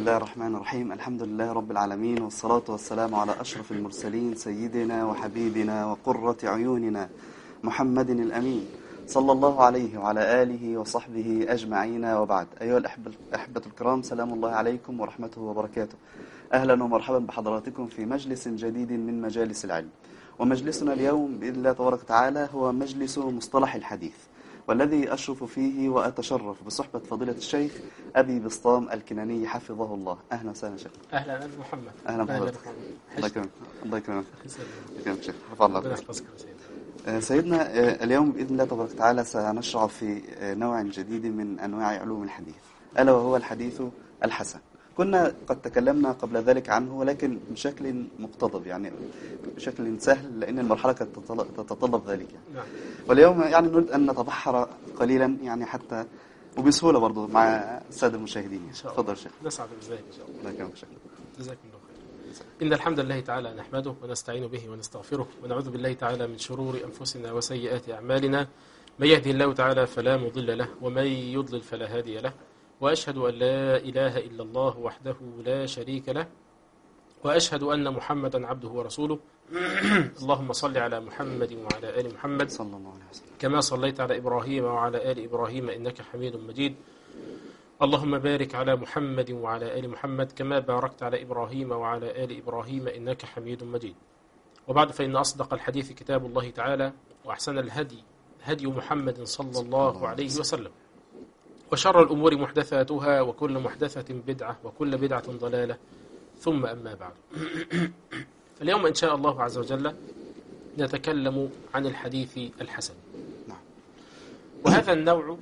الله الرحمن الرحيم الحمد لله رب العالمين والصلاة والسلام على أشرف المرسلين سيدنا وحبيبنا وقرة عيوننا محمد الأمين صلى الله عليه وعلى آله وصحبه أجمعين وبعد أيها الأحبة الأحبة الكرام سلام الله عليكم ورحمته وبركاته أهلا ومرحبا بحضراتكم في مجلس جديد من مجالس العلم ومجلسنا اليوم بإذن الله تبارك وتعالى هو مجلس مصطلح الحديث والذي أشرف فيه وأتشرف بصحبة فضيلة الشيخ أبي بسطام الكناني حفظه الله أهلا وسهلا شيخ اهلا اهلا محمد أهلا بحضرتك الله يكرمك الله يكرمك الله يكرمك شيخ رفع الله ربنا قدرك. يحفظك يا سيدي آه، سيدنا آه، اليوم بإذن الله تبارك وتعالى سنشرع في آه، نوع جديد من أنواع علوم الحديث ألا وهو الحديث الحسن كنا قد تكلمنا قبل ذلك عنه ولكن بشكل مقتضب يعني بشكل سهل لأن المرحلة كانت تتطلب- تتطلب ذلك يعني. نعم واليوم يعني نريد أن نتبحر قليلا يعني حتى وبسهولة برضو مع السادة المشاهدين ان شاء الله تفضل شيخ نسعد بذلك ان شاء الله الله يكرمك شيخ جزاكم الله خير إن الحمد لله تعالى نحمده ونستعين به ونستغفره ونعوذ بالله تعالى من شرور أنفسنا وسيئات أعمالنا من يهدي الله تعالى فلا مضل له ومن يضلل فلا هادي له وأشهد أن لا إله إلا الله وحده لا شريك له وأشهد أن محمدا عبده ورسوله اللهم صل على محمد وعلى آل محمد صلى الله عليه وسلم كما صليت على إبراهيم وعلى آل إبراهيم إنك حميد مجيد اللهم بارك على محمد وعلى آل محمد كما باركت على إبراهيم وعلى آل إبراهيم إنك حميد مجيد وبعد فإن أصدق الحديث كتاب الله تعالى وأحسن الهدي هدي محمد صلى الله عليه وسلم وشر الأمور محدثاتها وكل محدثة بدعة وكل بدعة ضلالة ثم أما بعد فاليوم إن شاء الله عز وجل نتكلم عن الحديث الحسن نعم. وهذا النوع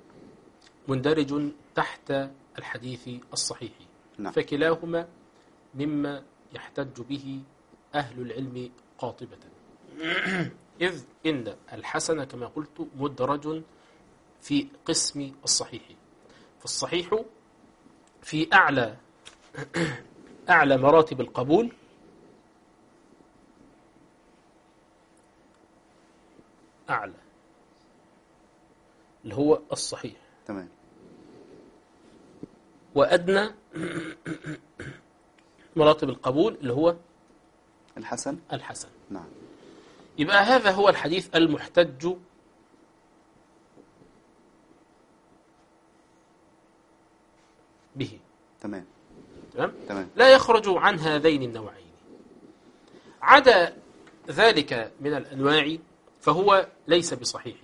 مندرج تحت الحديث الصحيح نعم. فكلاهما مما يحتج به أهل العلم قاطبة إذ إن الحسن كما قلت مدرج في قسم الصحيح فالصحيح في أعلى أعلى مراتب القبول أعلى اللي هو الصحيح تمام وأدنى مراتب القبول اللي هو الحسن الحسن نعم يبقى هذا هو الحديث المحتج به تمام تمام تمام لا يخرج عن هذين النوعين عدا ذلك من الأنواع فهو ليس بصحيح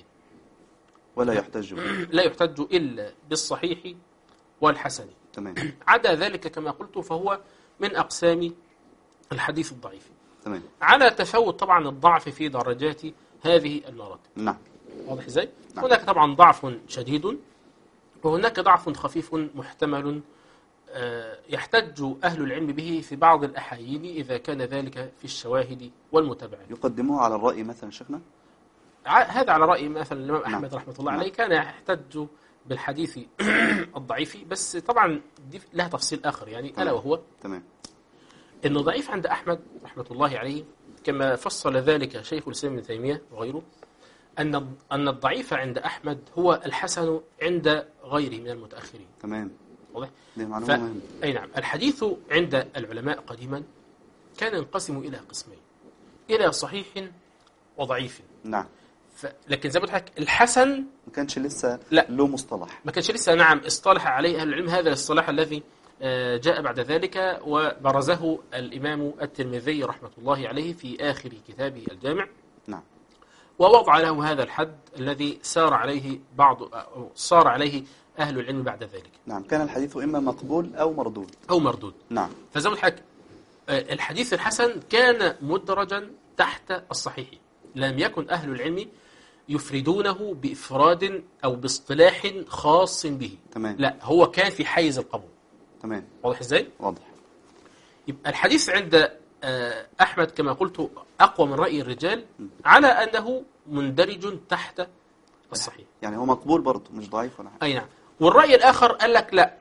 ولا يحتج به لا يحتج إلا بالصحيح والحسن تمام عدا ذلك كما قلت فهو من أقسام الحديث الضعيف تمام على تفاوت طبعا الضعف في درجات هذه المراتب نعم واضح ازاي؟ نعم. هناك طبعا ضعف شديد وهناك ضعف خفيف محتمل آه، يحتج أهل العلم به في بعض الأحايين إذا كان ذلك في الشواهد والمتابعات يقدموه على الرأي مثلا شيخنا ع- هذا على رأي مثلا الإمام نعم. أحمد رحمة الله نعم. عليه كان يحتج بالحديث الضعيف بس طبعا دي لها تفصيل آخر يعني ألا تمام. وهو تمام أنه ضعيف عند أحمد رحمة الله عليه كما فصل ذلك شيخ الإسلام ابن تيمية وغيره أن أن الضعيف عند أحمد هو الحسن عند غيره من المتأخرين تمام واضح؟ دي ف... معلومة مهمة أي نعم الحديث عند العلماء قديما كان ينقسم إلى قسمين إلى صحيح وضعيف نعم ف... لكن زي ما قلت لك الحسن ما كانش لسه لا. له مصطلح ما كانش لسه نعم اصطلح عليه أهل العلم هذا الاصطلاح الذي آه، جاء بعد ذلك وبرزه الإمام الترمذي رحمة الله عليه في آخر كتابه الجامع نعم ووضع له هذا الحد الذي سار عليه بعض أو صار عليه أهل العلم بعد ذلك نعم كان الحديث إما مقبول أو مردود أو مردود نعم فزي ما قلت لك آه، الحديث الحسن كان مدرجا تحت الصحيح لم يكن أهل العلم يفردونه بإفراد أو باصطلاح خاص به تمام لا هو كان في حيز القبول تمام واضح ازاي؟ واضح يبقى الحديث عند آه، أحمد كما قلت أقوى من رأي الرجال على أنه مندرج تحت الصحيح يعني هو مقبول برضه مش ضعيف ولا حاجة أي نعم والرأي الآخر قال لك لا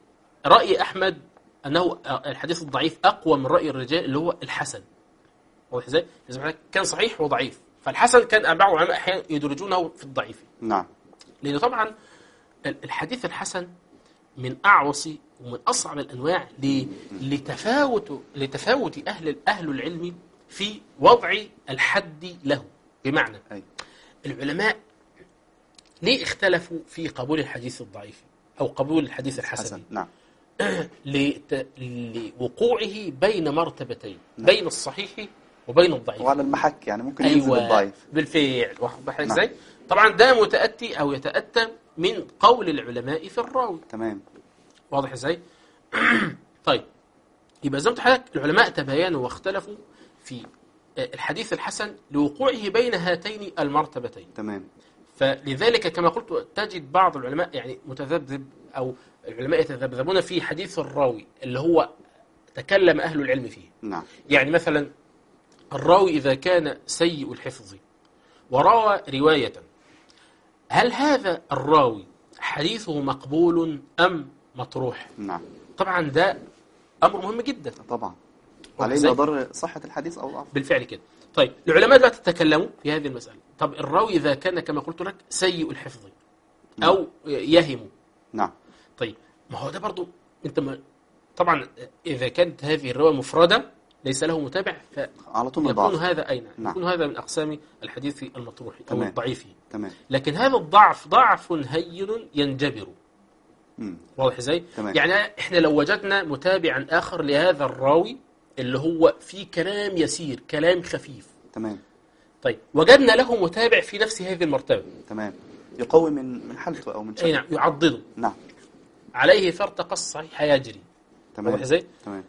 رأي أحمد أنه الحديث الضعيف أقوى من رأي الرجال اللي هو الحسن واضح ازاي؟ لازم نعرف كان صحيح وضعيف فالحسن كان بعض العلماء أحيانا يدرجونه في الضعيف نعم لأن طبعا الحديث الحسن من أعوص ومن اصعب الانواع ل- لتفاوت لتفاوت اهل اهل العلم في وضع الحد له بمعنى أي العلماء ليه اختلفوا في قبول الحديث الضعيف او قبول الحديث الحسن حسن نعم لت... لوقوعه بين مرتبتين بين الصحيح وبين الضعيف وعلى المحك يعني ممكن ينزل الضعيف بالفعل واخد بالك نعم. ازاي طبعا ده متاتي او يتاتى من قول العلماء في الراوي تمام واضح ازاي طيب يبقى زي ما قلت لحضرتك العلماء تباينوا واختلفوا في آه، الحديث الحسن لوقوعه بين هاتين المرتبتين تمام فلذلك كما قلت تجد بعض العلماء يعني متذبذب او العلماء يتذبذبون في حديث الراوي اللي هو تكلم اهل العلم فيه نعم يعني مثلا الراوي إذا كان سيء الحفظ وروى رواية هل هذا الراوي حديثه مقبول أم مطروح نعم طبعا ده أمر مهم جدا طبعا واضح عليه إزاي؟ مدار صحة الحديث أو ضعف بالفعل كده طيب العلماء بقى تتكلموا في هذه المسألة طب الراوي إذا كان كما قلت لك سيء الحفظ أو يهم نعم طيب ما هو ده برضو انت ما طبعا اذا كانت هذه الروايه مفرده ليس له متابع على طول فيكون الضعف هذا اين نعم. يكون هذا من اقسام الحديث المطروح او تمام. الضعيف تمام لكن هذا الضعف ضعف هين ينجبر مم. واضح ازاي تمام. يعني احنا لو وجدنا متابعا اخر لهذا الراوي اللي هو فيه كلام يسير كلام خفيف تمام طيب وجدنا له متابع في نفس هذه المرتبه تمام يقوي من من حالته أو من اي شأنه نعم يعضده نعم عليه فارتقى الصحيح يجري تمام واضح ازاي تمام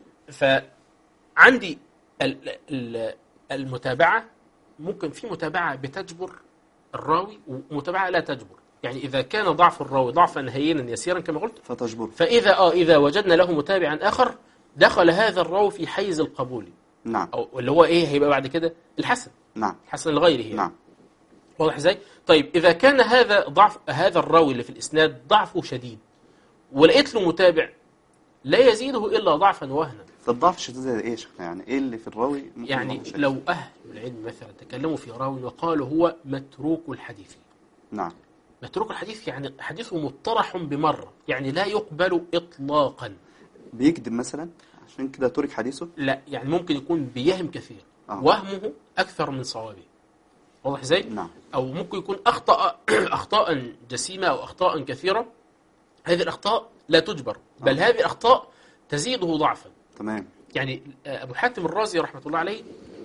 فعندي ال- ال- المتابعة ممكن في متابعة بتجبر الراوي ومتابعة لا تجبر يعني إذا كان ضعف الراوي ضعفا هينا يسيرا كما قلت فتجبر فإذا آه إذا وجدنا له متابعا آخر دخل هذا الراوي في حيز القبول نعم أو اللي هو إيه هيبقى بعد كده الحسن نعم الحسن لغيره يعني. نعم واضح ازاي؟ طيب إذا كان هذا ضعف هذا الراوي اللي في الإسناد ضعفه شديد ولقيت له متابع لا يزيده إلا ضعفا وهنا الضعف الشديد زي ايه يا شيخنا يعني ايه اللي في الراوي ممكن يعني يضعف شيء؟ لو أهل العلم مثلا تكلموا في راوي وقالوا هو متروك الحديث نعم متروك الحديث يعني حديثه مطرح بمرة يعني لا يقبل إطلاقا بيكذب مثلا عشان كده ترك حديثه لا يعني ممكن يكون بيهم كثير آه. وهمه أكثر من صوابه واضح ازاي؟ نعم أو ممكن يكون أخطأ أخطاء جسيمة أو أخطاء كثيرة هذه الأخطاء لا تجبر بل آه. هذه الأخطاء تزيده ضعفا تمام يعني آه، أبو حاتم الرازي رحمة الله عليه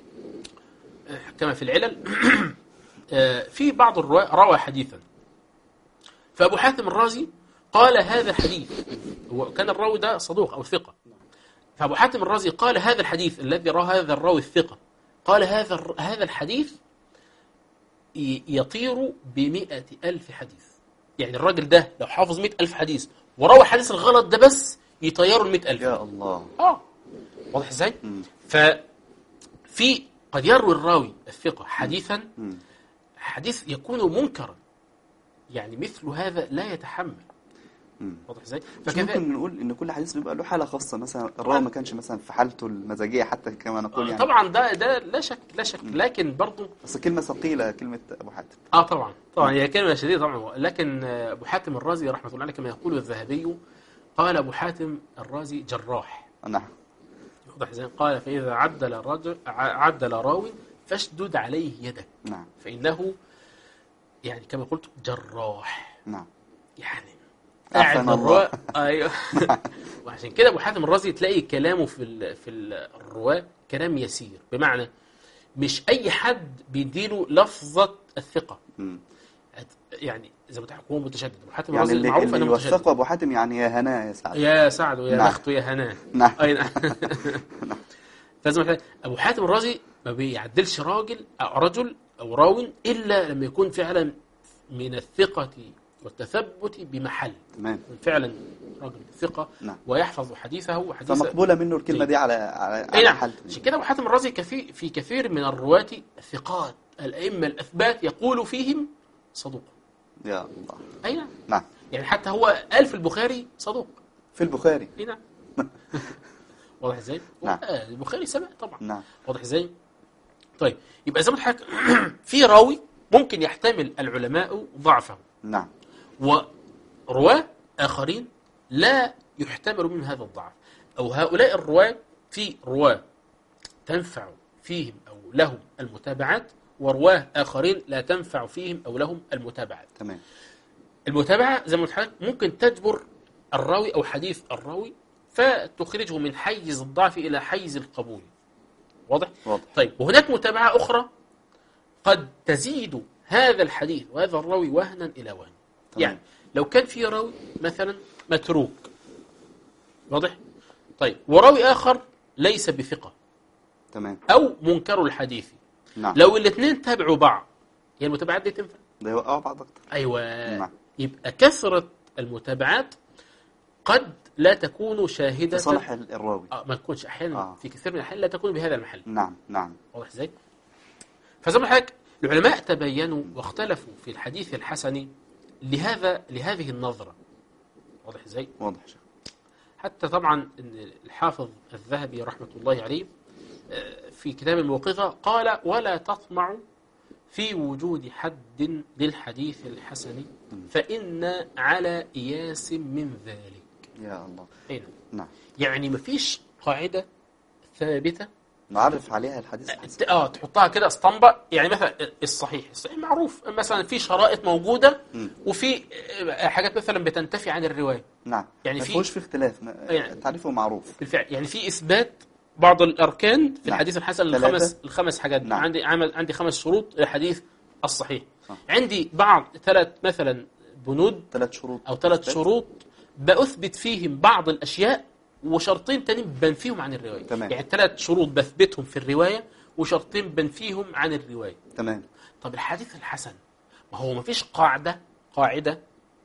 آه، كما في العلل آه، في بعض الرواة روى حديثا فأبو حاتم الرازي قال هذا الحديث هو كان الراوي ده صدوق أو ثقة فأبو حاتم الرازي قال هذا الحديث الذي رواه هذا الراوي الثقة قال هذا الر- هذا الحديث ي- يطير بمئة ألف حديث يعني الراجل ده لو حافظ مئة ألف حديث وروى حديث الغلط ده بس يطيروا المئة ألف يا الله اه واضح ازاي؟ مم. ففي قد يروي الراوي الثقة حديثا مم. حديث يكون منكرا يعني مثل هذا لا يتحمل مم. واضح ازاي؟ مش فكذا ممكن نقول ان كل حديث بيبقى له حاله خاصه مثلا الراوي ما كانش مثلا في حالته المزاجيه حتى كما نقول يعني طبعا ده ده لا شك لا شك لكن برضه بس كلمه ثقيله كلمه ابو حاتم اه طبعا طبعا هي كلمه شديده طبعا لكن آه، ابو حاتم الرازي رحمه الله عليه كما يقول الذهبي قال ابو حاتم الرازي جراح نعم واضح ازاي؟ قال فاذا عدل رجل ع- عدل راوي فاشدد عليه يدك نعم فانه يعني كما قلت جراح نعم يعني عافانا قاعد الله. الرواة ايوه وعشان كده ابو حاتم الرازي تلاقي كلامه في ال... في الرواه كلام يسير بمعنى مش اي حد بيديله لفظه الثقه مم. يعني زي ما تحكوا هو متشدد ابو حاتم يعني الرازي اللي, معروف اللي انه متشدد يوثقه ابو حاتم يعني يا هناه يا سعد يا سعد ويا نعم. بخت ويا هناه نعم اي نعم فلازم أحنا- ابو حاتم الرازي ما بيعدلش راجل او رجل او راو الا لما يكون فعلا من الثقه والتثبت بمحل تمام فعلا راجل ثقه نعم. ويحفظ حديثه وحديث فمقبوله منه الكلمه دي على على, اي على نعم حالته عشان كده ابو حاتم الرازي كفي في كثير من الرواة الثقات الائمه الاثبات يقول فيهم صدوق يا الله اي نعم نعم يعني حتى هو قال في البخاري صدوق في البخاري اي نعم واضح ازاي؟ نعم. آه، البخاري سمع طبعا نعم واضح ازاي؟ طيب يبقى زي ما قلت لحضرتك في راوي ممكن يحتمل العلماء ضعفه نعم ورواه اخرين لا يحتمل منهم هذا الضعف أو هؤلاء الرواة في رواة تنفع فيهم أو لهم المتابعات ورواه آخرين لا تنفع فيهم أو لهم المتابعات تمام المتابعة زي ما قلت لحضرتك ممكن تجبر الراوي أو حديث الراوي فتخرجه من حيز الضعف إلى حيز القبول واضح؟ واضح طيب وهناك متابعة أخرى قد تزيد هذا الحديث وهذا الراوي وهنا إلى وهن تمام. يعني لو كان في راوي مثلا متروك واضح؟ طيب وراوي آخر ليس بثقة تمام أو منكر الحديث نعم لو الاثنين تابعوا بعض هي المتابعات دي تنفع؟ ده يوقعوا بعض اكتر أيوة نعم. يبقى كثرة المتابعات قد لا تكون شاهدة لصالح ال- الراوي آه ما تكونش أحيانا آه. في كثير من الأحيان لا تكون بهذا المحل نعم نعم واضح ازاي؟ فزي ما حضرتك العلماء تبينوا واختلفوا في الحديث الحسن لهذا لهذه النظرة واضح ازاي؟ واضح يا شيخ حتى طبعا إن الحافظ الذهبي رحمة الله عليه آه، في كتاب الموقظة قال ولا تطمع في وجود حد للحديث الحسن فإن على إياس من ذلك يا الله أين؟ نعم يعني مفيش قاعدة ثابتة نعرف عليها الحديث الحسن اه تحطها كده اسطمبة يعني مثلا الصحيح الصحيح معروف مثلا في شرائط موجودة مم. وفي آه، حاجات مثلا بتنتفي عن الرواية نعم يعني ما في- فيهوش في اختلاف ما- يعني- تعريفه معروف بالفعل يعني في اثبات بعض الاركان في نعم. الحديث الحسن ثلاثة. الخمس الخمس حاجات نعم. عندي عمل عندي خمس شروط للحديث الصحيح صح. عندي بعض ثلاث مثلا بنود ثلاث شروط او ثلاث إثبات. شروط باثبت فيهم بعض الاشياء وشرطين تانيين بنفيهم عن الروايه تمام. يعني ثلاث شروط بثبتهم في الروايه وشرطين بنفيهم عن الروايه تمام طب الحديث الحسن ما هو ما فيش قاعدة قاعدة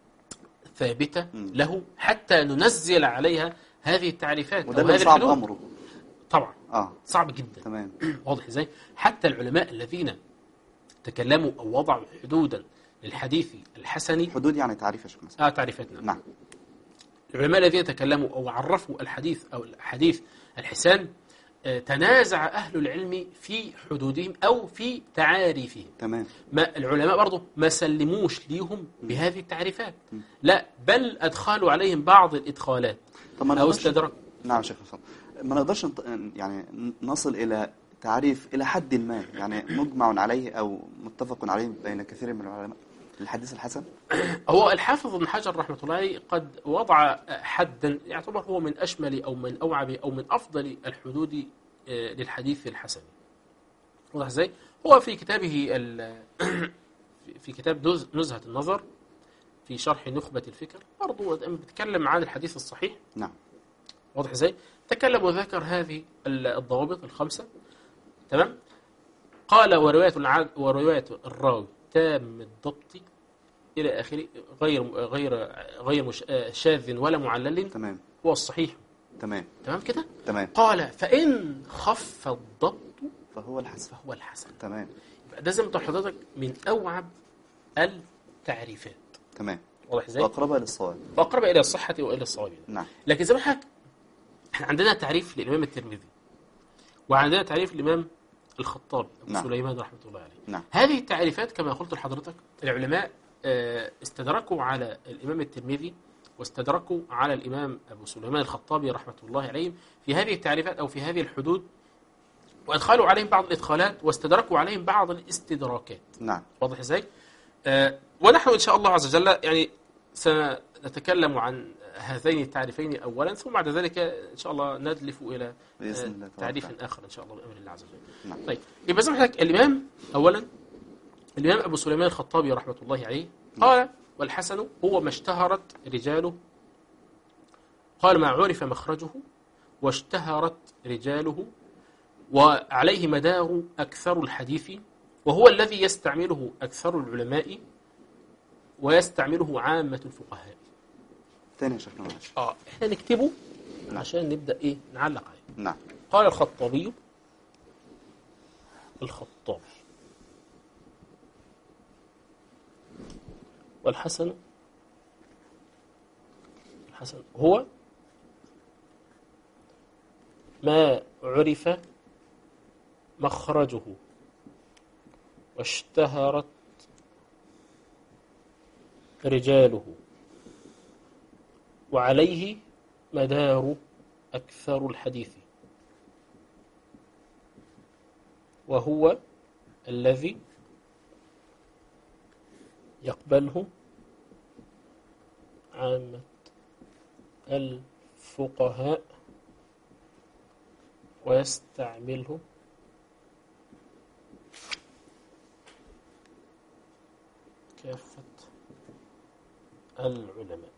ثابتة مم. له حتى ننزل عليها هذه التعريفات وده أو اللي هذه صعب الحدود. امره طبعا اه صعب جدا تمام واضح ازاي حتى العلماء الذين تكلموا أو وضعوا حدودا للحديث الحسني حدود يعني تعريف يا شيخ مثلا آه تعريفتنا نعم العلماء الذين تكلموا أو عرفوا الحديث أو الحديث الحسان آه، تنازع أهل العلم في حدودهم أو في تعاريفهم تمام ما العلماء برضه ما سلموش ليهم بهذه التعريفات لا بل أدخلوا عليهم بعض الإدخالات طب ما أو نقدرش استدرك نعم يا شيخ حسام ما نقدرش نط- يعني نصل الى تعريف الى حد ما يعني مجمع عليه او متفق عليه بين كثير من العلماء الحديث الحسن هو الحافظ ابن حجر رحمة الله عليه قد وضع حدا يعتبر هو من أشمل أو من أوعب أو من أفضل الحدود آه، للحديث الحسن واضح ازاي؟ هو في كتابه ال- في- في كتاب نز- نزهة النظر في شرح نخبة الفكر برضه بيتكلم عن الحديث الصحيح نعم واضح ازاي؟ تكلم وذكر هذه ال- الضوابط الخمسة تمام؟ قال ورواية العاد ورواية الراوي تام الضبط إلى آخره غير غير غير مش آه، شاذ ولا معلل تمام هو الصحيح تمام تمام كده؟ تمام قال فإن خف الضبط فهو الحسن فهو الحسن تمام يبقى ده زي ما قلت لحضرتك من أوعب التعريفات تمام واضح ازاي؟ واقربها للصواب وأقرب إلى الصحة وإلى الصواب نعم لكن زي ما حضرتك احنا عندنا تعريف للإمام الترمذي وعندنا تعريف للإمام الخطابي أبو نعم. سليمان رحمة الله عليه نعم هذه التعريفات كما قلت لحضرتك العلماء آه، استدركوا على الإمام الترمذي واستدركوا على الإمام أبو سليمان الخطابي رحمة الله عليهم في هذه التعريفات أو في هذه الحدود وأدخلوا عليهم بعض الإدخالات واستدركوا عليهم بعض الاستدراكات نعم واضح ازاي؟ آه ونحن ان شاء الله عز وجل يعني سنتكلم عن هذين التعريفين اولا ثم بعد ذلك ان شاء الله ندلف الى بإذن آه، الله تبارك تعريف وتعالى. اخر ان شاء الله بامر الله عز وجل. نعم. طيب يبقى زي ما حضرتك الامام اولا الامام ابو سليمان الخطابي رحمه الله عليه قال والحسن هو ما اشتهرت رجاله قال ما عرف مخرجه واشتهرت رجاله وعليه مدار أكثر الحديث وهو الذي يستعمله أكثر العلماء ويستعمله عامة الفقهاء تاني يا شيخنا معلش آه إحنا نكتبه عشان نبدأ إيه نعلق عليه نعم قال الخطابي الخطابي والحسن الحسن هو ما عرف مخرجه واشتهرت رجاله وعليه مدار أكثر الحديث وهو الذي يقبله عامة الفقهاء ويستعمله كافة العلماء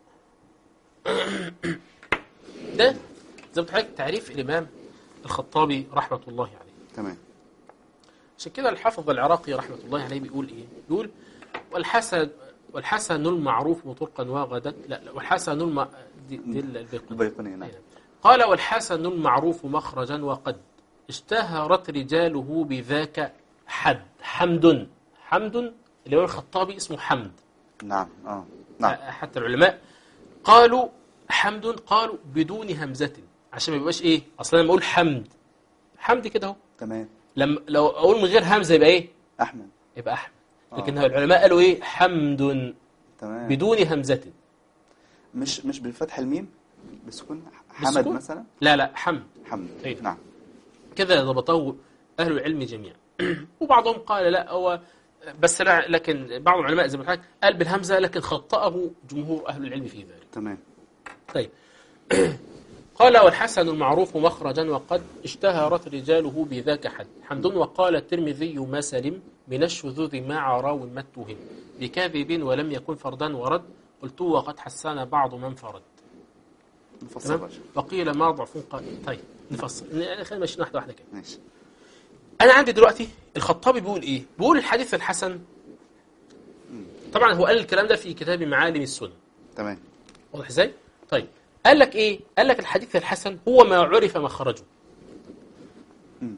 ده زي ما قلت لحضرتك تعريف الإمام الخطابي رحمة الله عليه تمام عشان كده الحافظ العراقي رحمة الله عليه بيقول إيه؟ بيقول والحسن والحسن المعروف طرقا وغدا لا, لا والحسن الم... دي, دي البيقوني البيقوني نعم قال والحسن المعروف مخرجا وقد اشتهرت رجاله بذاك حد حمد حمد الإمام الخطابي اسمه حمد نعم اه نعم حتى العلماء قالوا حمد قالوا بدون همزة عشان ما يبقاش ايه اصلا لما اقول حمد حمد كده اهو تمام لما لو اقول من غير همزة يبقى ايه احمد يبقى احمد آه. لكن العلماء قالوا ايه حمد تمام بدون همزة مش مش بفتح الميم بسكون حمد بالسكون؟ مثلا لا لا حمد حمد أيوة. نعم كذا ضبطه اهل العلم جميعا وبعضهم قال لا هو بس لا لكن بعض العلماء زي ما قلت لك قال بالهمزة لكن خطأه جمهور اهل العلم في ذلك تمام طيب قال والحسن المعروف مخرجا وقد اشتهرت رجاله بذاك حد حمد وقال الترمذي ما سلم من الشذوذ مع راو ما اتهم بكاذب ولم يكن فردا ورد قلت وقد حسن بعض من فرد نفصل تمام بقى وقيل ما ضعف قال طيب نفصل ن- خلينا ماشيين واحده واحده كده ماشي انا عندي دلوقتي الخطابي بيقول ايه بيقول الحديث الحسن طبعا هو قال الكلام ده في كتاب معالم السنه تمام واضح ازاي؟ طيب قال لك ايه؟ قال لك الحديث الحسن هو ما عرف مخرجه. مم.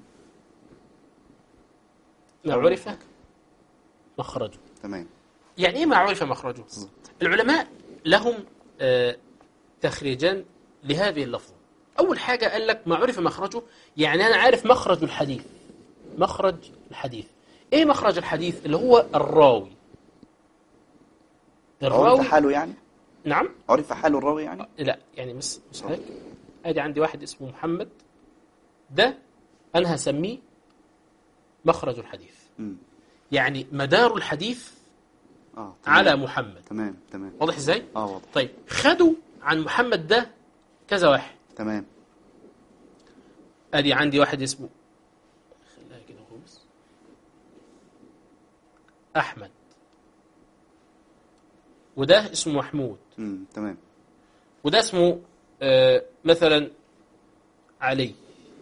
ما عرف مخرجه. تمام يعني ايه ما عرف مخرجه؟ بالظبط. العلماء لهم آه تخريجان لهذه اللفظه. اول حاجه قال لك ما عرف مخرجه يعني انا عارف مخرج الحديث. مخرج الحديث. ايه مخرج الحديث؟ اللي هو الراوي. عرف الراوي حاله يعني نعم عرف حاله الراوي يعني لا يعني مش مش هيك ادي عندي واحد اسمه محمد ده انا هسميه مخرج الحديث مم. يعني مدار الحديث اه تمام. على محمد تمام تمام واضح ازاي اه واضح طيب خدوا عن محمد ده كذا واحد تمام ادي عندي واحد اسمه خليها كده خالص احمد وده اسمه محمود مم. تمام وده اسمه آه مثلا علي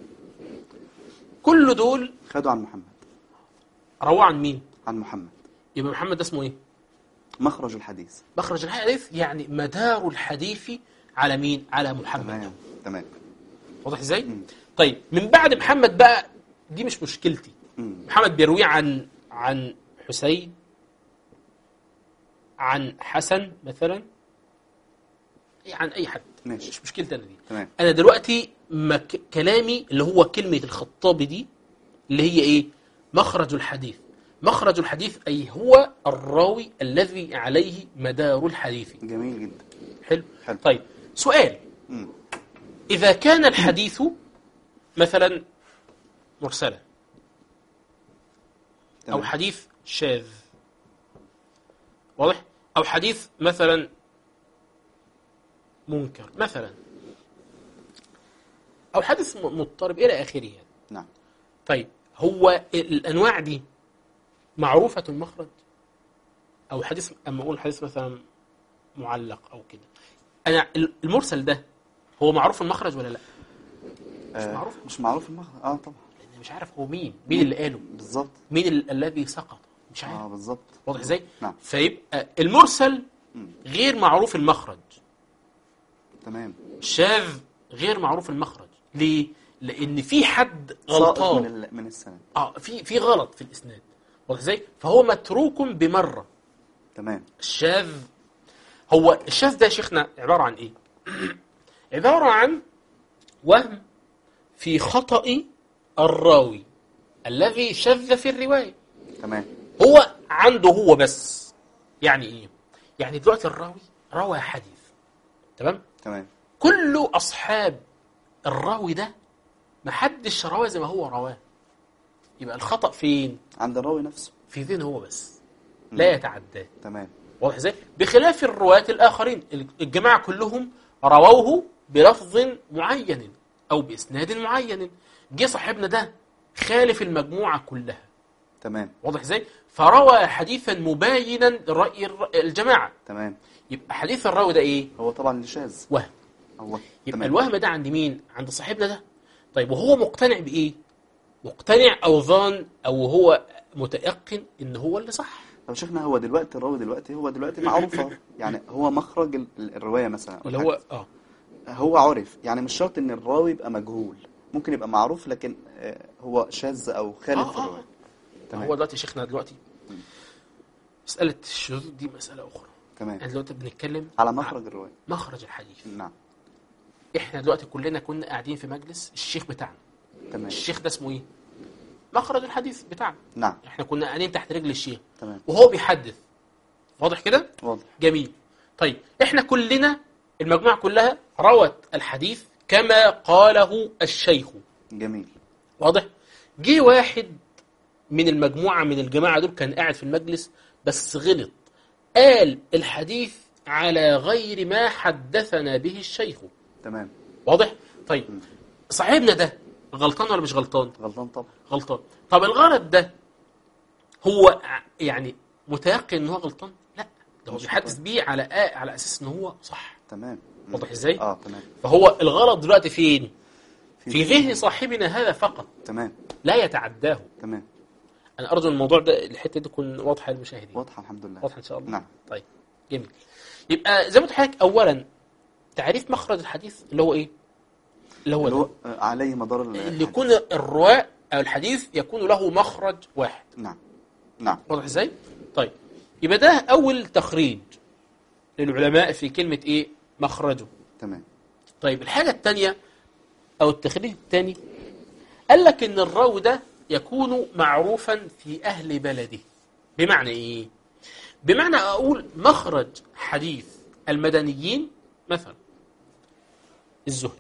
كل دول خدوا عن محمد رواه عن مين عن محمد يبقى محمد ده اسمه ايه مخرج الحديث مخرج الحديث يعني مدار الحديث على مين على محمد تمام تمام واضح ازاي مم. طيب من بعد محمد بقى دي مش مشكلتي مم. محمد بيروي عن عن حسين عن حسن مثلا عن اي حد ماشي مش مشكلتي انا دي تمام انا دلوقتي مك... كلامي اللي هو كلمه الخطابي دي اللي هي ايه مخرج الحديث مخرج الحديث اي هو الراوي الذي عليه مدار الحديث جميل جدا حلو حلو. طيب سؤال مم. اذا كان الحديث مثلا مرسلا او تمام. حديث شاذ واضح او حديث مثلا منكر مثلا او حديث م- مضطرب الى اخره يعني. نعم طيب هو الانواع دي معروفه المخرج او حديث اما اقول حديث مثلا معلق او كده انا المرسل ده هو معروف المخرج ولا لا آه، معروف. مش معروف المخرج اه طبعا لان مش عارف هو مين مين اللي قاله بالظبط مين ال- الذي سقط مش عارف اه بالظبط واضح ازاي نعم فيبقى المرسل مم. غير معروف المخرج تمام الشاذ غير معروف المخرج ليه لان في حد ساقط من غلطان ال... من السند اه في في غلط في الاسناد واضح ازاي فهو متروك بمره تمام الشاذ هو الشاذ ده يا شيخنا عباره عن ايه عباره عن وهم في خطأ الراوي الذي شذ في الروايه تمام هو عنده هو بس يعني ايه يعني دلوقتي الراوي روى حديث تمام تمام كل اصحاب الراوي ده محدش رواه زي ما هو رواه يبقى الخطا فين عند الراوي نفسه في ذهنه هو بس لا يتعداه تمام واضح ازاي بخلاف الرواة الآخرين الجماعة كلهم رووه بلفظ معين أو بإسناد معين جه صاحبنا ده خالف المجموعة كلها تمام واضح ازاي فروى حديثا مباينا لرأي الر- الجماعة تمام يبقى حديث الراوي ده ايه هو طبعا اللي شاذ وهم هو يبقى تمام. الوهم ده عند مين عند صاحبنا ده طيب وهو مقتنع بإيه مقتنع أو ظان أو هو متيقن إن هو اللي صح طب شيخنا هو دلوقتي الراوي دلوقتي هو دلوقتي معروف أهو. يعني هو مخرج ال- ال- الرواية مثلا أو اللي الحديث. هو اه هو عرف يعني مش شرط ان الراوي يبقى مجهول ممكن يبقى معروف لكن آه، هو شاذ او خالف آه، في آه. الرواية تمام. هو دلوقتي شيخنا دلوقتي مسألة الشذوذ دي مسألة أخرى تمام احنا دلوقتي بنتكلم على مخرج الرواية مخرج الحديث نعم احنا دلوقتي كلنا كنا قاعدين في مجلس الشيخ بتاعنا تمام الشيخ ده اسمه ايه مخرج الحديث بتاعنا نعم احنا كنا قاعدين تحت رجل الشيخ تمام وهو بيحدث واضح كده واضح جميل طيب احنا كلنا المجموعة كلها روت الحديث كما قاله الشيخ جميل واضح جه واحد من المجموعة من الجماعة دول كان قاعد في المجلس بس غلط قال الحديث على غير ما حدثنا به الشيخ تمام واضح طيب صاحبنا ده غلطان ولا مش غلطان غلطان طبعا غلطان طب الغلط ده هو ع- يعني متيقن ان هو غلطان لا ده هو مش بيحدث بيه على آ... على اساس ان هو صح تمام مم. واضح ازاي اه تمام فهو الغلط دلوقتي فين في ذهن صاحبنا هذا فقط تمام لا يتعداه تمام انا ارجو الموضوع ده الحته دي تكون واضحه للمشاهدين واضحة الحمد لله واضحه ان شاء الله نعم طيب جميل يبقى زي ما قلت لحضرتك اولا تعريف مخرج الحديث اللي هو ايه اللي هو, اللي ده. هو آه، عليه مدار ال- اللي يكون الرواء او الحديث يكون له مخرج واحد نعم نعم واضح ازاي طيب يبقى ده اول تخريج للعلماء في كلمه ايه مخرجه تمام طيب الحاجه الثانيه او التخريج الثاني قال لك ان الراوي ده يكون معروفا في اهل بلده بمعنى ايه بمعنى اقول مخرج حديث المدنيين مثلا الزهري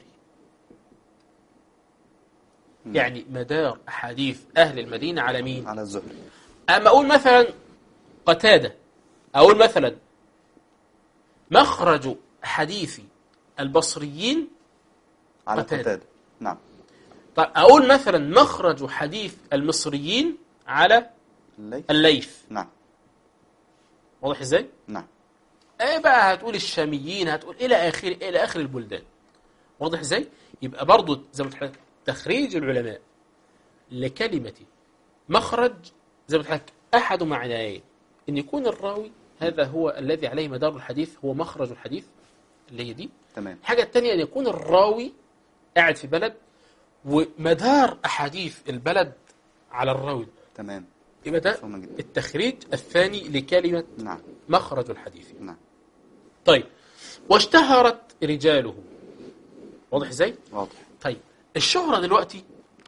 يعني مدار احاديث اهل المدينه على مين على الزهري اما اقول مثلا قتاده اقول مثلا مخرج حديث البصريين على قتادة. قتادة نعم طيب اقول مثلا مخرج حديث المصريين على الليث الليث نعم واضح ازاي نعم ايه بقى هتقول الشاميين هتقول الى اخر الى اخر البلدان واضح ازاي يبقى برضو زي ما قلت لحضرتك تخريج العلماء لكلمه مخرج زي ما قلت لحضرتك احد معنيين ان يكون الراوي هذا هو الذي عليه مدار الحديث هو مخرج الحديث اللي هي دي تمام الحاجه الثانيه ان يكون الراوي قاعد في بلد ومدار احاديث البلد على الراوي ده. تمام يبقى ده مفهوم جدا. التخريج الثاني لكلمه نعم مخرج الحديث نعم طيب واشتهرت رجاله واضح ازاي واضح طيب الشهرة دلوقتي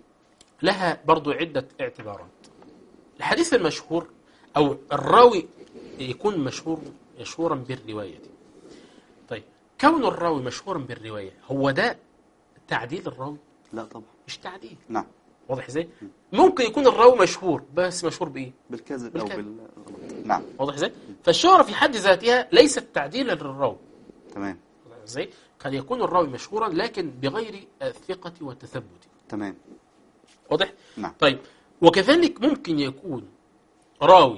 لها برضو عدة اعتبارات الحديث المشهور أو الراوي يكون مشهور مشهورا بالرواية طيب كون الراوي مشهورا بالرواية هو ده تعديل الراوي لا طبعا مش تعديل نعم واضح ازاي ممكن يكون الراوي مشهور بس مشهور بايه بالكذب او بالكذب. بالغلط نعم واضح ازاي فالشهرة في حد ذاتها ليست تعديلا للراوي تمام واضح ازاي قد يكون الراوي مشهورا لكن بغير الثقة والتثبت تمام واضح نعم طيب وكذلك ممكن يكون راوي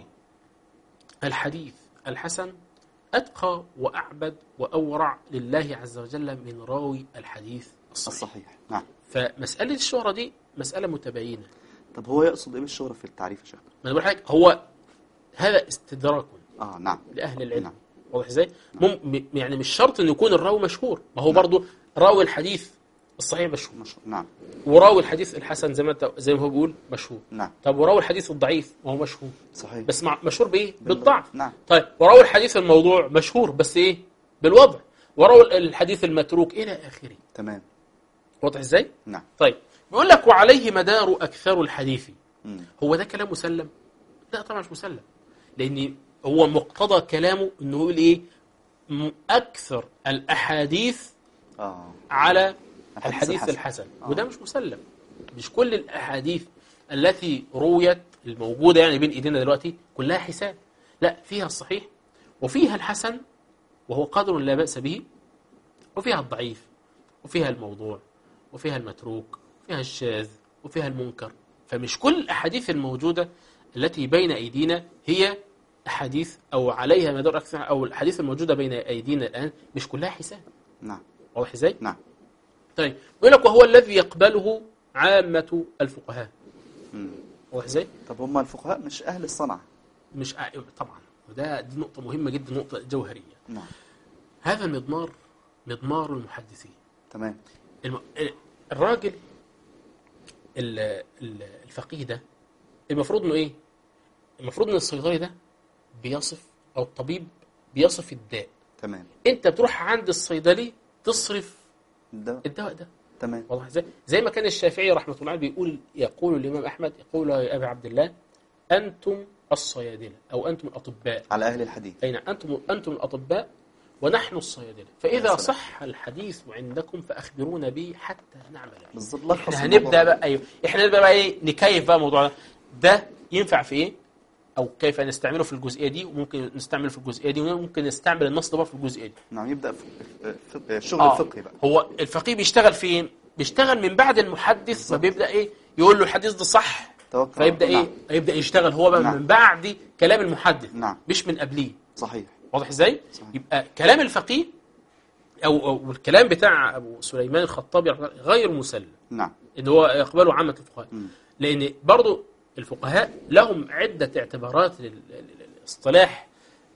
الحديث الحسن أتقى وأعبد وأورع لله عز وجل من راوي الحديث الصحيح الصحيح نعم فمسألة الشهرة دي مسألة متباينة طب هو يقصد ايه بالشهرة في التعريف يا شيخ ما أنا بقول لحضرتك هو هذا استدراك اه نعم لأهل العلم نعم. واضح ازاي؟ مم م- يعني مش شرط أن يكون الراوي مشهور ما هو برضو راوي الحديث الصحيح مشهور مش... نعم وراوي الحديث الحسن زي ما انت زي ما هو بيقول مشهور نعم طب وراوي الحديث الضعيف ما هو مشهور صحيح بس مع مشهور بايه بال- بالضعف نعم طيب وراوي الحديث الموضوع مشهور بس ايه بالوضع وراوي الحديث المتروك الى اخره تمام واضح ازاي نعم طيب بيقول لك وعليه مدار اكثر الحديث مم. هو ده كلام مسلم لا طبعا مش مسلم لان هو مقتضى كلامه انه يقول ايه م- أكثر الأحاديث اه على الحديث الحديث الحسن. الحسن آه. وده مش مسلم مش كل الأحاديث التي رويت الموجودة يعني بين إيدينا دلوقتي كلها حسان لا فيها الصحيح وفيها الحسن وهو قدر لا بأس به وفيها الضعيف وفيها الموضوع وفيها المتروك وفيها الشاذ وفيها المنكر فمش كل الأحاديث الموجودة التي بين أيدينا هي أحاديث أو عليها مدار أكثر أو الأحاديث الموجودة بين أيدينا الآن مش كلها حسان نعم واضح إزاي؟ نعم طيب يقول لك وهو الذي يقبله عامة الفقهاء مم. واضح ازاي؟ طب هم الفقهاء مش اهل الصنعه مش ع- طبعا وده دي نقطة مهمة جدا نقطة جوهرية نعم هذا المضمار مضمار المحدثين تمام الم... الراجل ال- ال- الفقيه ده المفروض انه ايه؟ المفروض ان الصيدلي ده بيصف او الطبيب بيصف الداء تمام انت بتروح عند الصيدلي تصرف ده الدواء ده تمام واضح ازاي؟ زي ما كان الشافعي رحمه الله عليه بيقول يقول الامام احمد يقول يا ابا عبد الله انتم الصيادله او انتم الاطباء على اهل الحديث اي نعم انتم انتم الاطباء ونحن الصيادله فاذا سلام. صح الحديث عندكم فاخبرونا به حتى نعمل به بالظبط لخص احنا الموضوع. هنبدا بقى ايوه احنا هنبدا بقى ايه نكيف بقى الموضوع ده ده ينفع في ايه او كيف نستعمله في الجزئيه دي وممكن نستعمله في الجزئيه دي وممكن نستعمل النص ده بقى في الجزئيه دي نعم يبدا في في- في الشغل آه. الفقهي بقى هو الفقيه بيشتغل فين بيشتغل من بعد المحدث ما بيبدا ايه يقول له الحديث ده صح توكل على فيبدا الله. ايه يبدا يشتغل هو بقى نعم. من بعد كلام المحدث نعم. مش من قبليه صحيح واضح ازاي صحيح. يبقى كلام الفقيه او او الكلام بتاع ابو سليمان الخطابي رحمه الله غير مسلم نعم ان هو يقبله عامه الفقهاء مم. لان برضو الفقهاء لهم عده اعتبارات لل- لل- للاصطلاح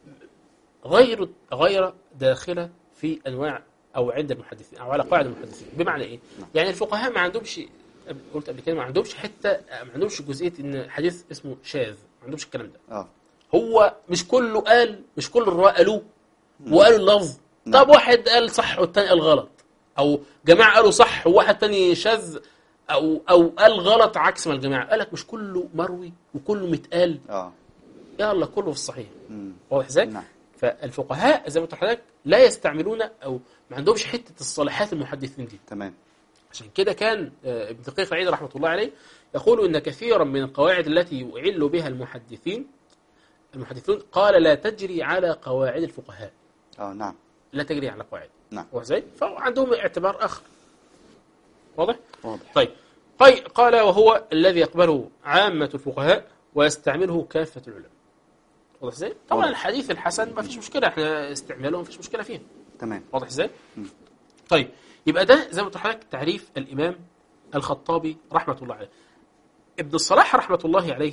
غير غير داخله في انواع او عند المحدثين او على قواعد المحدثين بمعنى ايه؟ يعني الفقهاء ما عندهمش قلت قبل كده ما عندهمش حته ما عندهمش جزئيه ان حديث اسمه شاذ ما عندهمش الكلام ده اه هو مش كله قال مش كل الرواة قالوه وقالوا اللفظ نعم. طب واحد قال صح والتاني قال غلط او جماعه قالوا صح وواحد تاني شاذ او او قال غلط عكس ما الجماعه قال لك مش كله مروي وكله متقال اه يلا كله في الصحيح مم. واضح ازاي؟ نعم فالفقهاء زي ما قلت لحضرتك لا يستعملون او ما عندهمش حته الصلاحات المحدثين دي تمام عشان كده كان آه، ابن دقيق العيد رحمه الله عليه يقول ان كثيرا من القواعد التي يعل بها المحدثين المحدثون قال لا تجري على قواعد الفقهاء اه نعم لا تجري على قواعد نعم واضح ازاي؟ فعندهم اعتبار اخر واضح؟ واضح طيب قي- قال وهو الذي يقبله عامة الفقهاء ويستعمله كافة العلماء واضح ازاي؟ طبعا واضح. الحديث الحسن ما فيش مشكلة احنا استعماله ما فيش مشكلة فيه تمام واضح ازاي؟ مم. طيب يبقى ده زي ما قلت لحضرتك تعريف الامام الخطابي رحمه الله عليه. ابن الصلاح رحمه الله عليه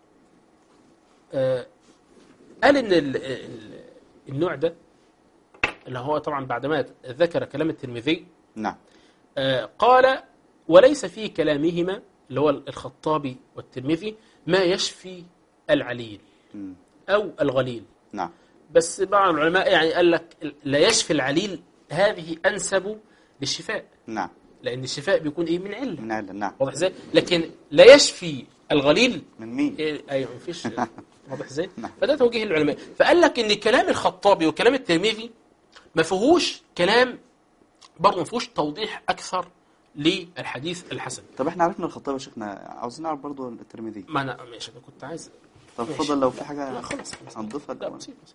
آه قال ان ال ال النوع ده اللي هو طبعا بعدما ذكر كلام الترمذي نعم آه قال وليس في كلامهما اللي هو الخطابي والترمذي ما يشفي العليل مم. او الغليل نعم بس بعض العلماء يعني قال لك لا يشفي العليل هذه انسب للشفاء نعم لان الشفاء بيكون ايه من عله من علة نعم واضح ازاي لكن لا يشفي الغليل من مين إيه ايوه مفيش واضح ازاي نعم. فده توجيه العلماء فقال لك ان كلام الخطابي وكلام الترمذي ما فيهوش كلام برضه ما فيهوش توضيح اكثر للحديث الحسن طب احنا عرفنا الخطاب يا شيخنا عاوزين نعرف برضو الترمذي ما انا ماشي انا كنت عايز طب ماشي. اتفضل لو في حاجه لا خلاص خلاص هنضيفها لا الأول. بسيط بسيط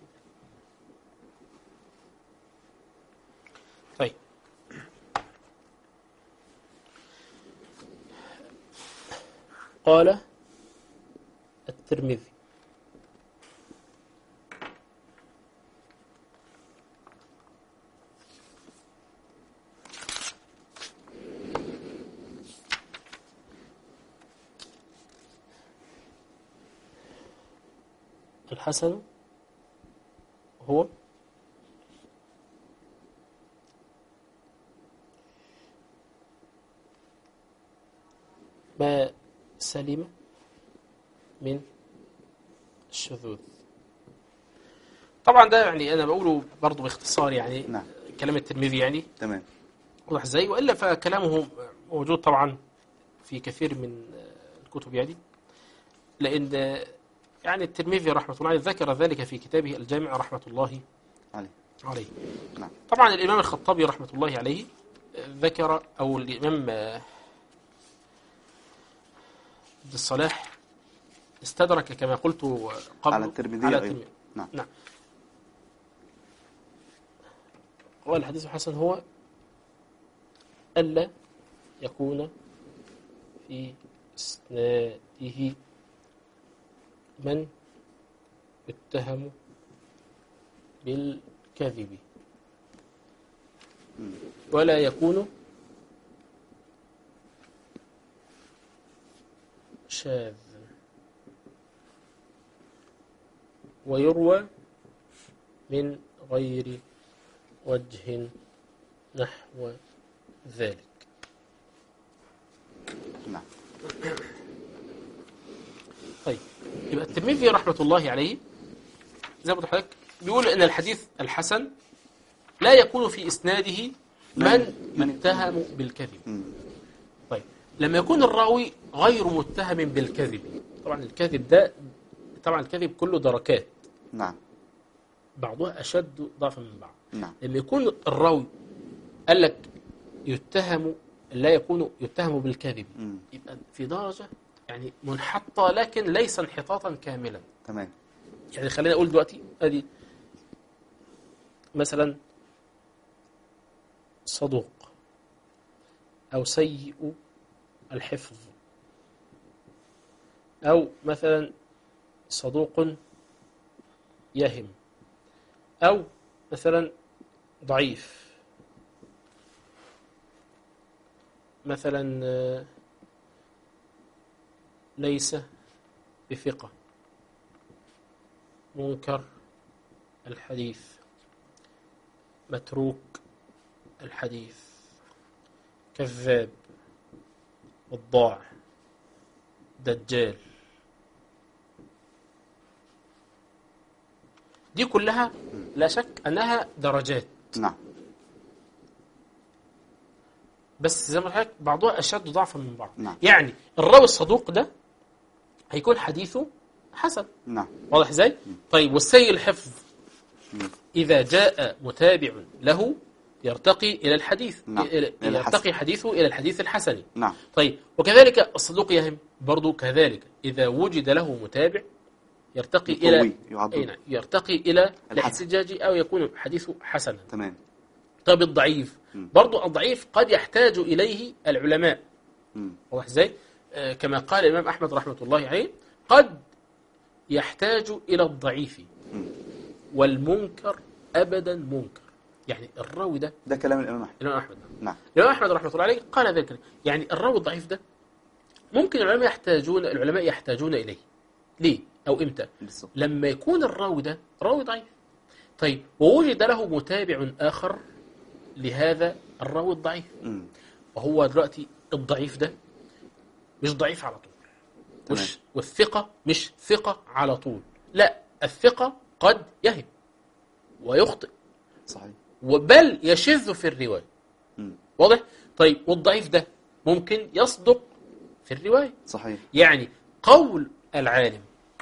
طيب قال الترمذي الحسن هو ما سلم من الشذوذ طبعا ده يعني انا بقوله برضه باختصار يعني نعم. كلام الترمذي يعني تمام واضح ازاي والا فكلامه موجود طبعا في كثير من الكتب يعني لان يعني الترمذي رحمه الله عليه ذكر ذلك في كتابه الجامع رحمه الله علي عليه نعم طبعا الإمام الخطابي رحمة الله عليه ذكر أو الإمام آه، عبد الصلاح استدرك كما قلت قبل على الترمذي على أيضا. الترمذي نعم نعم هو الحديث الحسن هو ألا يكون في إسناده من يتهم بالكذب ولا يكون شاذ ويروى من غير وجه نحو ذلك نعم طيب يبقى الترمذي رحمة الله عليه زي ما قلت لحضرتك بيقول ان الحديث الحسن لا يكون في اسناده من من- يتهم بالكذب مم. طيب لما يكون الراوي غير متهم بالكذب طبعا الكذب ده طبعا الكذب كله دركات نعم بعضها اشد ضعفا من بعض نعم لما يكون الراوي قال لك يتهم لا يكون يتهم بالكذب مم. يبقى في درجة يعني منحطة لكن ليس انحطاطا كاملا تمام يعني خلينا أقول دلوقتي أدي مثلا صدوق أو سيء الحفظ أو مثلا صدوق يهم أو مثلا ضعيف مثلا آه، ليس بثقة منكر الحديث متروك الحديث كذاب وضاع دجال دي كلها لا شك أنها درجات نعم بس زي ما قلت لك بعضها أشد ضعفا من بعض نعم. يعني الراوي الصدوق ده هيكون حديثه حسن نعم واضح ازاي؟ طيب والسيء الحفظ مم. إذا جاء متابع له يرتقي إلى الحديث نعم. إلى- إلى الحسن. يرتقي حديثه إلى الحديث الحسن نعم طيب وكذلك الصدوق يهم برضو كذلك إذا وجد له متابع يرتقي إلى يقوي، يعضد. أي نعم يرتقي إلى الحسن. الاحتجاج أو يكون حديثه حسنا تمام طيب الضعيف مم. برضو الضعيف قد يحتاج إليه العلماء مم. واضح ازاي؟ آه، كما قال الإمام أحمد رحمة الله عليه قد يحتاج إلى الضعيف مم. والمنكر أبدا منكر يعني الراوي ده ده كلام الإمام أحمد الإمام أحمد نعم الإمام أحمد رحمة الله عليه قال ذلك يعني الراوي الضعيف ده ممكن العلماء يحتاجون العلماء يحتاجون إليه ليه أو إمتى بالظبط لما يكون الراوي ده راوي ضعيف طيب ووجد له متابع آخر لهذا الراوي الضعيف مم. وهو دلوقتي الضعيف ده مش ضعيف على طول مش والثقة مش ثقة على طول لا الثقة قد يهم ويخطئ صحيح وبل يشذ في الرواية مم. واضح؟ طيب والضعيف ده ممكن يصدق في الرواية صحيح يعني قول العالم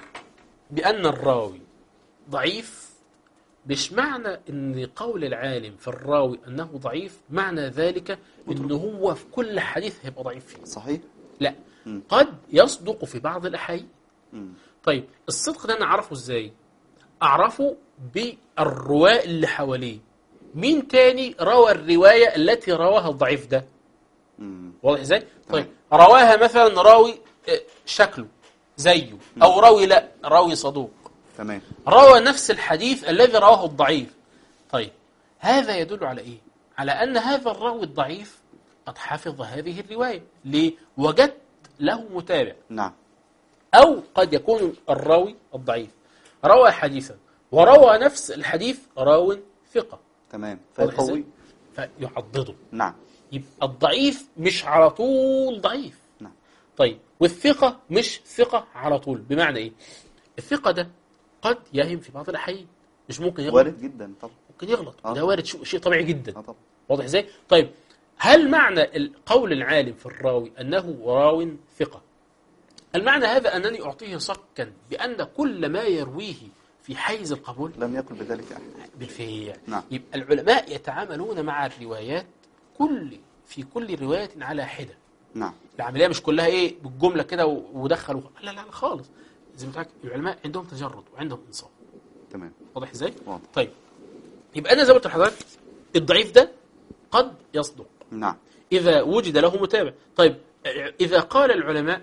بأن الراوي ضعيف مش معنى ان قول العالم في الراوي انه ضعيف معنى ذلك ان هو في كل حديث هيبقى ضعيف فيه صحيح لا مم. قد يصدق في بعض الاحيان مم. طيب الصدق ده انا اعرفه ازاي اعرفه بالرواة اللي حواليه مين تاني روى الرواية التي رواها الضعيف ده مم. واضح ازاي طيب رواها مثلا راوي آه، شكله زيه او راوي لا راوي صدوق تمام روى نفس الحديث الذي رواه الضعيف طيب هذا يدل على ايه على ان هذا الراوي الضعيف قد حفظ هذه الرواية ليه وجدت له متابع نعم أو قد يكون الراوي الضعيف روى حديثا وروى نفس الحديث راو ثقة تمام واضح إزاي؟ فيقوي فيعضده نعم يبقى الضعيف مش على طول ضعيف نعم طيب والثقة مش ثقة على طول بمعنى إيه الثقة ده قد يهم في بعض الأحيان مش ممكن يغلط وارد جدا طبعا ممكن يغلط آه. وده وارد شيء شيء طبيعي جدا اه طبعا واضح ازاي؟ طيب هل معنى ال- قول العالم في الراوي انه راو ثقه؟ المعنى هذا انني اعطيه صكا بان كل ما يرويه في حيز القبول لم يقل بذلك أحد بالفعل نعم. يبقى العلماء يتعاملون مع الروايات كل في كل رواية على حدة نعم العملية مش كلها ايه بالجملة كده و- ودخل وخ- لا لا لا خالص زي ما قلت لك العلماء عندهم تجرد وعندهم انصاف تمام واضح ازاي؟ واضح طيب يبقى انا زي ما قلت لحضرتك الضعيف ده قد يصدق نعم إذا وجد له متابع طيب إذا قال العلماء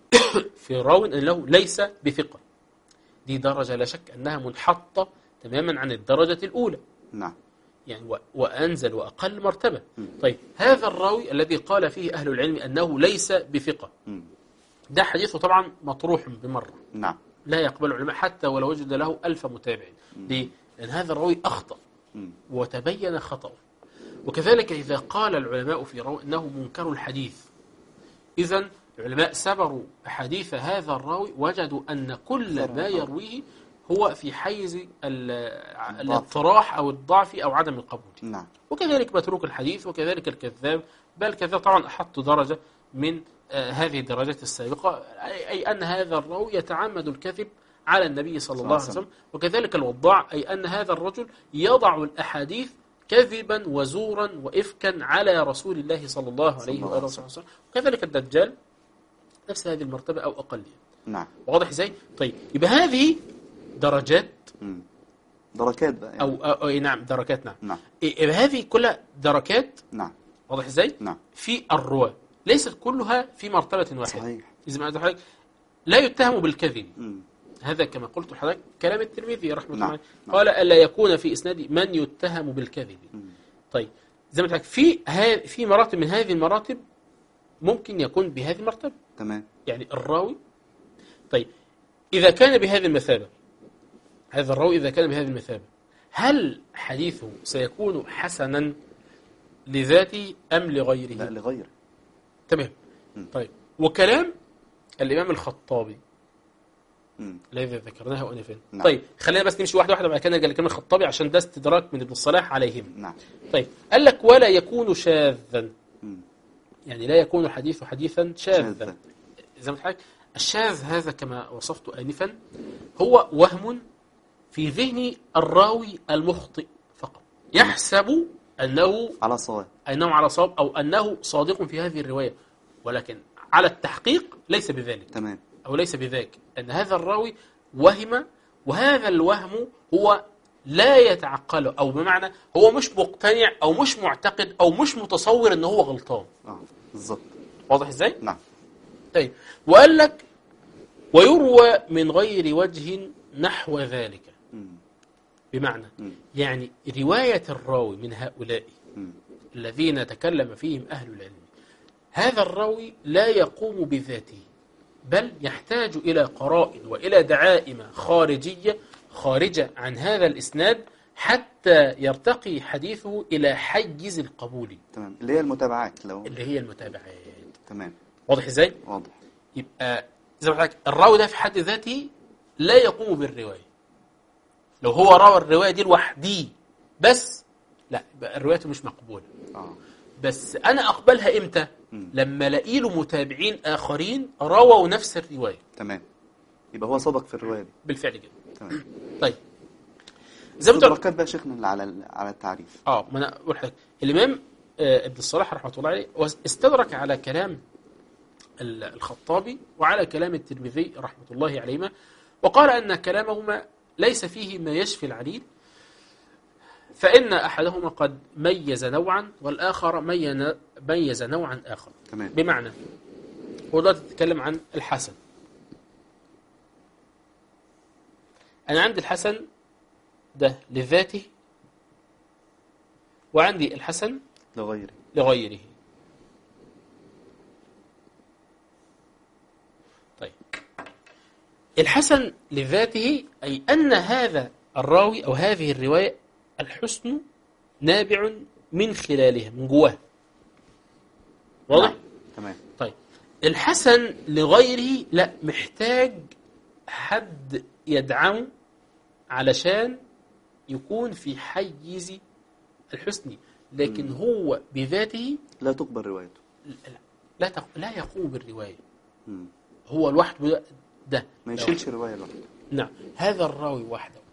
في راو أنه ليس بثقة دي درجة لا شك أنها منحطة تماما عن الدرجة الأولى نعم يعني و- وأنزل وأقل مرتبة طيب هذا الراوي الذي قال فيه أهل العلم أنه ليس بثقة مم. ده حديثه طبعا مطروح بمرة نعم لا يقبل العلماء حتى ولو وجد له ألف متابع ليه؟ لأن هذا الراوي أخطأ مم. وتبين خطأه وكذلك إذا قال العلماء في راوي أنه منكر الحديث إذا العلماء سبروا أحاديث هذا الراوي وجدوا أن كل ما يرويه هو في حيز ال- الاضطراح أو الضعف أو عدم القبول نعم وكذلك متروك الحديث وكذلك الكذاب بل الكذاب طبعا أحط درجة من آه، هذه الدرجات السابقة أي أي أن هذا الراوي يتعمد الكذب على النبي صلى الله عليه وسلم وكذلك الوضاع أي أن هذا الرجل يضع الأحاديث كذبا وزورا وإفكا على رسول الله صلى الله عليه الله وآله عليه وسلم وكذلك الدجال نفس هذه المرتبة أو أقل نعم واضح إزاي؟ طيب يبقى هذه درجات مم. دركات بقى يعني. أو, أو, أو نعم دركات نعم نعم يبقى هذه كلها دركات نعم واضح ازاي؟ نعم في الرواة ليست كلها في مرتبة واحدة صحيح إذا ما قلت لحضرتك لا يتهم بالكذب مم. هذا كما قلت لحضرتك كلام الترمذي رحمه الله نعم. عليه نعم. قال ألا يكون في إسناد من يتهم بالكذب مم. طيب زي ما قلت لك في ها في مراتب من هذه المراتب ممكن يكون بهذه المرتبة تمام يعني الراوي طيب إذا كان بهذه المثابة هذا الراوي إذا كان بهذه المثابة هل حديثه سيكون حسنا لذاته أم لغيره؟ لا لغير تمام مم. طيب وكلام الإمام الخطابي مم. الذي ذكرناه آنفا نعم. طيب خلينا بس نمشي واحدة واحدة بعد كده نرجع لكلام الخطابي عشان ده استدراك من ابن الصلاح عليهم نعم طيب قال لك ولا يكون شاذا مم. يعني لا يكون الحديث حديثا شاذا شاذا. زي ما قلت لك الشاذ هذا كما وصفت آنفا هو وهم في ذهن الراوي المخطئ فقط يحسب أنه على صواب أنه على صواب أو أنه صادق في هذه الرواية ولكن على التحقيق ليس بذلك تمام أو ليس بذاك أن هذا الراوي وهم وهذا الوهم هو لا يتعقله أو بمعنى هو مش مقتنع أو مش معتقد أو مش متصور أنه هو غلطان اه بالظبط واضح إزاي؟ نعم طيب وقال لك ويروى من غير وجه نحو ذلك مم. بمعنى مم. يعني رواية الراوي من هؤلاء مم. الذين تكلم فيهم أهل العلم هذا الراوي لا يقوم بذاته بل يحتاج إلى قرائن وإلى دعائم خارجية خارجة عن هذا الإسناد حتى يرتقي حديثه إلى حيز القبول تمام اللي هي المتابعات لو اللي هي المتابعات تمام واضح إزاي؟ واضح يبقى زي ما قلت لك الراوي ده في حد ذاته لا يقوم بالرواية لو هو روى الرواية دي لوحده بس لا يبقى روايته مش مقبولة اه بس انا اقبلها امتى مم. لما الاقي له متابعين اخرين رووا نفس الروايه تمام يبقى هو صدق في الروايه دي بالفعل كده تمام طيب زي ما قلت استدراكات بقى شيخنا اللي على على التعريف اه ما انا اقول لحضرتك الامام آه، ابن الصلاح رحمه الله عليه وس- استدرك على كلام ال- الخطابي وعلى كلام الترمذي رحمه الله عليهما وقال ان كلامهما ليس فيه ما يشفي العليل فان احدهما قد ميز نوعا والاخر مين- ميز نوعا اخر تمام بمعنى هو دلوقتي تتكلم عن الحسن أنا عندي الحسن ده لذاته وعندي الحسن لغيره لغيره طيب الحسن لذاته أي أن هذا الراوي أو هذه الرواية الحسن نابع من خلالها من جواها واضح؟ نعم. تمام طيب الحسن لغيره لا محتاج حد يدعمه علشان يكون في حيز الحسن لكن هو بذاته لا تقبل روايته لا تق... لا يقوم بالرواية مم. هو لوحده ده, ده ما لو- يشيلش روايه لوحده نعم هذا الراوي وحده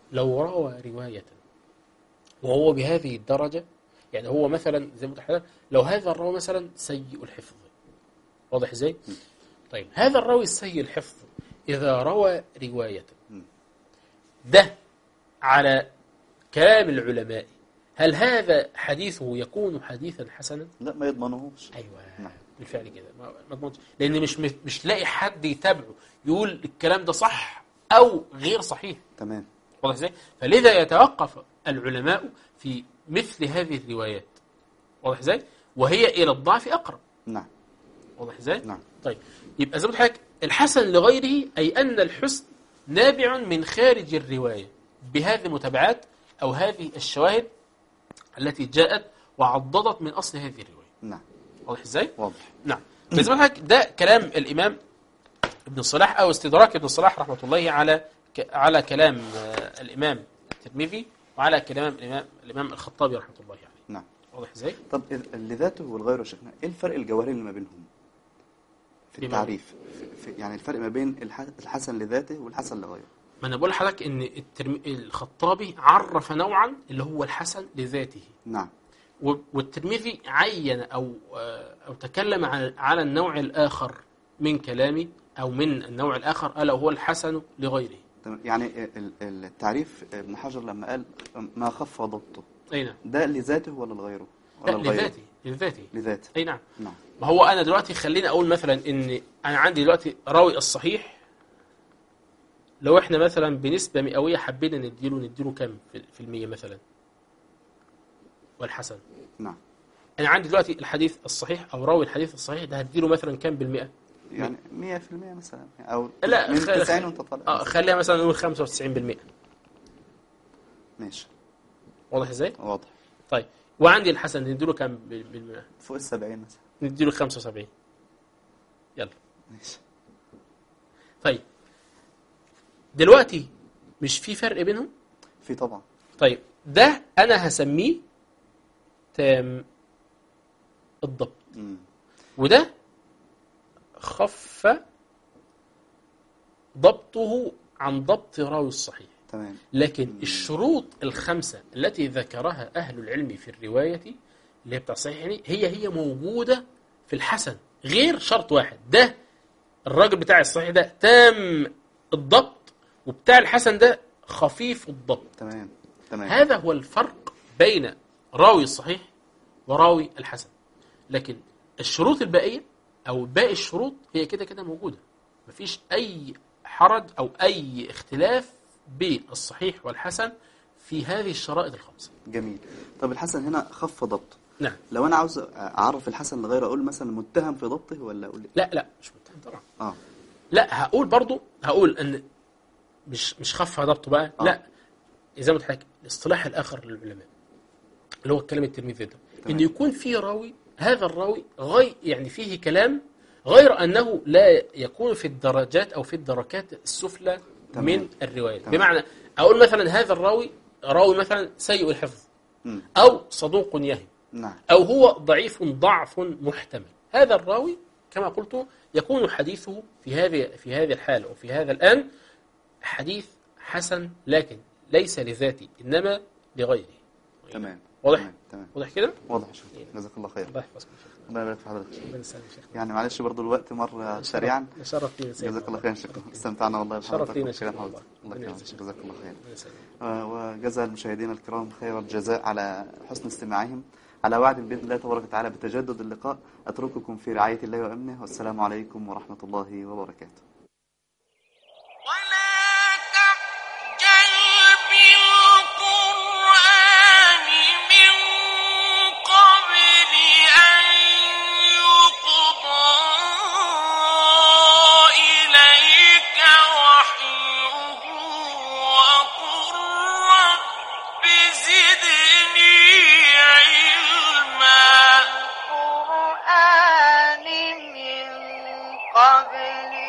لو روى رواية وهو بهذه الدرجة يعني هو مثلا زي ما قلت لحضرتك، لو هذا الراوي مثلا سيء الحفظ واضح ازاي؟ طيب هذا الراوي السيء الحفظ إذا روى رواية مم. ده على كلام العلماء هل هذا حديثه يكون حديثا حسنا؟ لا ما يضمنهوش ايوه نعم. بالفعل كده ما ما تضمنش لان مش مش- مش لاقي حد يتابعه يقول الكلام ده صح او غير صحيح تمام واضح ازاي؟ فلذا يتوقف العلماء في مثل هذه الروايات واضح ازاي؟ وهي الى الضعف اقرب نعم واضح ازاي؟ نعم طيب يبقى زي ما قلت لحضرتك الحسن لغيره اي ان الحسن نابع من خارج الروايه بهذه المتابعات او هذه الشواهد التي جاءت وعضدت من اصل هذه الروايه نعم واضح ازاي؟ واضح نعم فزي ما قلت لحضرتك ده كلام الامام ابن الصلاح او استدراك ابن الصلاح رحمه الله على ك... على كلام آه، الامام الترمذي وعلى كلام الامام الامام الخطابي رحمه الله عليه نعم واضح ازاي؟ طب إذ- لذاته والغيره يا شيخنا ايه الفرق الجوهري اللي ما بينهم في بما- التعريف في في يعني الفرق ما بين الح- الحسن لذاته والحسن لغيره ما انا بقول لحضرتك ان الترم... الخطابي عرف نوعا اللي هو الحسن لذاته نعم و- والترمذي عين او آه، او تكلم على على النوع الاخر من كلامي او من النوع الاخر الا وهو الحسن لغيره تمام. يعني ال- ال- التعريف ابن حجر لما قال ما خف ضبطه اي نعم ده لذاته ولا لغيره لا ولا لغيره؟ لذاته لذاته لذاته اي نعم نعم ما هو انا دلوقتي خليني اقول مثلا ان انا عندي دلوقتي راوي الصحيح لو احنا مثلا بنسبه مئويه حبينا نديله نديله كام في في المية مثلا والحسن نعم انا عندي دلوقتي الحديث الصحيح او راوي الحديث الصحيح ده هديله مثلا كام بالمئة يعني 100% مثلا او لا، من خ- 90 وانت طالع اه خليها مثلا نقول 95% ماشي واضح ازاي واضح طيب وعندي الحسن نديله كام بال- بالمئة فوق ال 70 مثلا نديله 75 يلا ماشي طيب دلوقتي مش في فرق بينهم في طبعا طيب ده انا هسميه تام الضبط مم. وده خف ضبطه عن ضبط راوي الصحيح تمام لكن الشروط الخمسة التي ذكرها أهل العلم في الرواية اللي هي بتاع الصحيح يعني هي هي موجودة في الحسن غير شرط واحد ده الراجل بتاع الصحيح ده تام الضبط وبتاع الحسن ده خفيف الضبط تمام تمام هذا هو الفرق بين راوي الصحيح وراوي الحسن لكن الشروط الباقية أو باقي الشروط هي كده كده موجودة مفيش أي حرج أو أي اختلاف بين الصحيح والحسن في هذه الشرائط الخمسة جميل طب الحسن هنا خف ضبطه نعم لو انا عاوز اعرف الحسن لغيره اقول مثلا متهم في ضبطه ولا اقول لا لا مش متهم طبعا اه لا هقول برضو هقول ان مش مش خف ضبطه بقى آه. لا زي ما قلت لك الاصطلاح الاخر للعلماء اللي هو الكلام الترمذي ده تمام. ان يكون في راوي هذا الراوي غير يعني فيه كلام غير انه لا يكون في الدرجات او في الدركات السفلى تمام. من الروايه تمام. بمعنى اقول مثلا هذا الراوي راوي مثلا سيء الحفظ مم. او صدوق يهم نعم أو هو ضعيف ضعف محتمل هذا الراوي كما قلت يكون حديثه في هذه في هذه الحالة وفي هذا الآن حديث حسن لكن ليس لذاته إنما لغيره تمام واضح؟ تمام تمام واضح كده؟ واضح يا شيخ جزاك الله خير الله يحفظكم شيخ الله يبارك في حضرتك ربنا يسلمك شيخ يعني معلش برضو الوقت مر سريعا شرف فينا سيدنا جزاك الله خير شكرا استمتعنا والله شرف بحضرتك فينا وشكرا شيخ حضرتك والله. الله ربنا يكرمك يجزاك جزاك الله خير ربنا يسلمك. آه، وجزا المشاهدين الكرام خير الجزاء على حسن استماعهم على وعد بإذن الله تبارك وتعالى بتجدد اللقاء أترككم في رعاية الله وأمنه والسلام عليكم ورحمة الله وبركاته ولا تعجل بالقرآن من قبل أن يقضى إليك وحيه وقل رب زدني علما القرآن من قبل